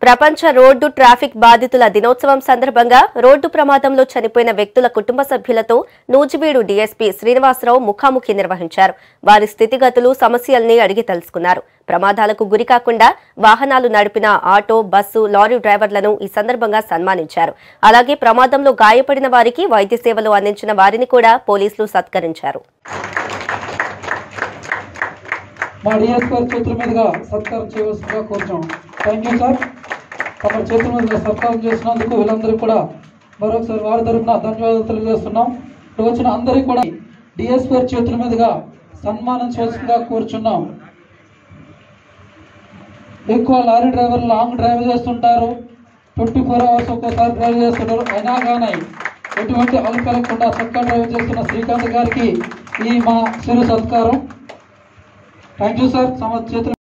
ప్రపంచ road traffic బాధితుల దినోత్సవం సందర్భంగా రోడ్డు ప్రమాదంలో చనిపోయిన వ్యక్తుల కుటుంబ సభ్యులతో నూజివీడు డీఎస్పీ శ్రీనివాసరావు ముఖాముఖి నిర్వహించారు వారి స్థితిగతులు సమస్యల్ని అడిగి తెలుసుకున్నారు ప్రమాదాలకు గురికాకుండా వాహనాలు నడిపిన ఆటో బస్సు లారీ డ్రైవర్లను ఈ సందర్భంగా సన్మానించారు అలాగే ప్రమాదంలో గాయపడిన వారికి వైద్య సేవలు అందించిన వారిని కూడా పోలీసులు సత్కరించారు మా డిఎస్ గారి చేతుల మీదుగా సత్కారం చేయవలసిందిగా కోరుచాం థ్యాంక్ యూ సార్ తమ చేతుల మీదుగా సత్కారం చేసినందుకు వీళ్ళందరికీ కూడా మరొకసారి వారి తరపున ధన్యవాదాలు తెలియజేస్తున్నాం ఇక్కడ వచ్చిన అందరికీ కూడా డిఎస్ గారి చేతుల మీదుగా సన్మానం చేయవలసిందిగా కోరుచున్నాం ఎక్కువ లారీ డ్రైవర్లు లాంగ్ డ్రైవ్ చేస్తుంటారు ట్వంటీ ఫోర్ అవర్స్ ఒక్కోసారి డ్రైవ్ చేస్తుంటారు అయినా కానీ ఎటువంటి అలుపెలకుండా చక్కగా డ్రైవ్ చేస్తున్న శ్రీకాంత్ గారికి ఈ మా చిరు సత్కారం థ్యాంక్ యూ సార్ సమ చేతులు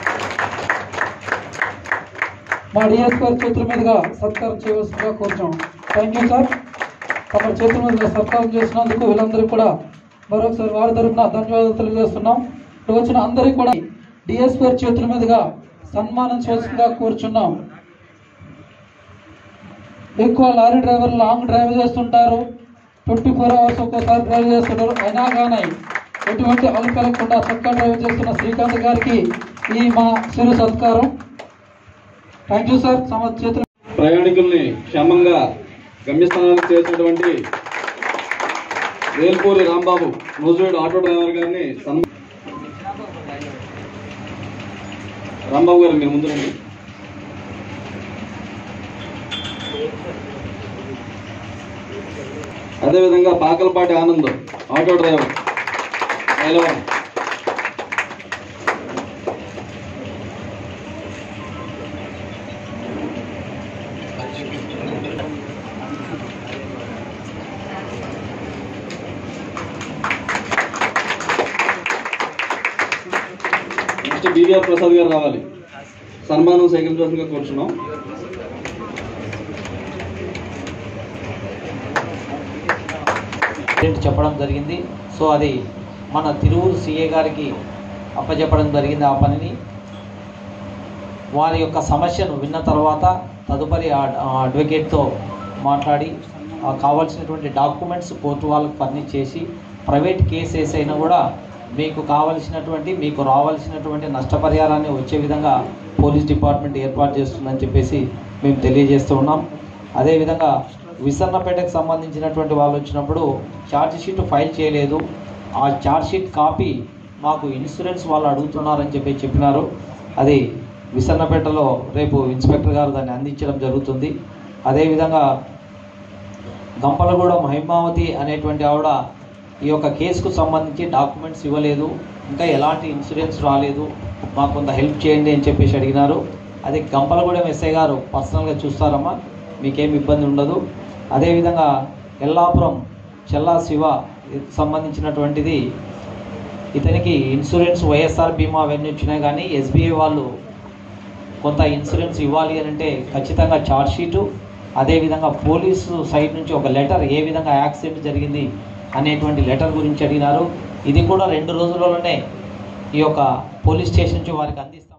మా డిఎస్ గారి చేతుల మీదుగా సత్కారం చేయవలసిందిగా కోరుచాం థ్యాంక్ యూ సార్ తమ చేతుల మీదుగా సత్కారం చేసినందుకు వీళ్ళందరికీ కూడా మరొకసారి వారి తరపున ధన్యవాదాలు తెలియజేస్తున్నాం ఇక్కడ వచ్చిన అందరికీ కూడా డిఎస్ గారి చేతుల మీదుగా సన్మానం చేయవలసిందిగా కోరుచున్నాం ఎక్కువ లారీ డ్రైవర్లు లాంగ్ డ్రైవ్ చేస్తుంటారు ట్వంటీ ఫోర్ అవర్స్ ఒక్కోసారి డ్రైవ్ చేస్తుంటారు అయినా కానీ ఎటువంటి అలుపెలకుండా చక్కగా డ్రైవ్ చేస్తున్న శ్రీకాంత్ గారికి ఈ మా చిరు సత్కారం థ్యాంక్ యూ సార్ సమ చేతులు ప్రయాణికుల్ని క్షేమంగా గమ్యస్థానానికి చేర్చినటువంటి వేల్పూరి రాంబాబు నూజివేడు ఆటో డ్రైవర్ గారిని సన్మా- రాంబాబు గారు మీరు ముందు రండి అదేవిధంగా Pakalapati Anand auto driver Mylavaram next BVR Prasad garu రావాలి సన్మానం సేకరించవలసిందిగా కూర్చున్నాం ఏంటి చెప్పడం జరిగింది సో అది మన తిరువురు సిఏ గారికి అప్పచెప్పడం జరిగింది ఆ పనిని వారి యొక్క సమస్యను విన్న తర్వాత తదుపరి ఆ ఆ అడ్వకేట్తో మాట్లాడి ఆ కావాల్సినటువంటి డాక్యుమెంట్స్ కోర్టు వాళ్ళకి ఫర్నిష్ చేసి ప్రైవేట్ కేసెస్ అయినా కూడా మీకు కావలసినటువంటి మీకు రావాల్సినటువంటి నష్టపరిహారాన్ని వచ్చే విధంగా పోలీస్ డిపార్ట్మెంట్ ఏర్పాటు చేస్తుందని చెప్పేసి మేము తెలియజేస్తూ ఉన్నాం అదేవిధంగా విసన్నపేటకు సంబంధించినటువంటి వాళ్ళు వచ్చినప్పుడు ఛార్జ్ షీట్ ఫైల్ చేయలేదు ఆ ఛార్జ్ షీట్ కాపీ మాకు ఇన్సూరెన్స్ వాళ్ళు అడుగుతున్నారని చెప్పి చెప్పినారు అది విసన్నపేటలో రేపు ఇన్స్పెక్టర్ గారు దాన్ని అందించడం జరుగుతుంది అదేవిధంగా గంపలగూడెం హైమావతి అనేటువంటి ఆవిడ ఈ యొక్క కేసుకు సంబంధించి డాక్యుమెంట్స్ ఇవ్వలేదు ఇంకా ఎలాంటి ఇన్సూరెన్స్ రాలేదు మాకు కొంత హెల్ప్ చేయండి అని చెప్పేసి అడిగినారు అది గంపలగూడెం ఎస్ఐ గారు పర్సనల్గా చూస్తారమ్మా మీకేం ఇబ్బంది ఉండదు అదేవిధంగా ఎల్లాపురం చెల్లా శివ సంబంధించినటువంటిది ఇతనికి ఇన్సూరెన్స్ వైఎస్ఆర్ బీమా అవన్నీ వచ్చినాయి కానీ ఎస్బీఐ వాళ్ళు కొంత ఇన్సూరెన్స్ ఇవ్వాలి అని అంటే ఖచ్చితంగా ఛార్జ్ షీటు అదేవిధంగా పోలీసు సైడ్ నుంచి ఒక లెటర్ ఏ విధంగా యాక్సిడెంట్ జరిగింది అనేటువంటి లెటర్ గురించి అడిగినారు ఇది కూడా రెండు రోజులలోనే ఈ యొక్క పోలీస్ స్టేషన్ నుంచి వారికి అందిస్తాం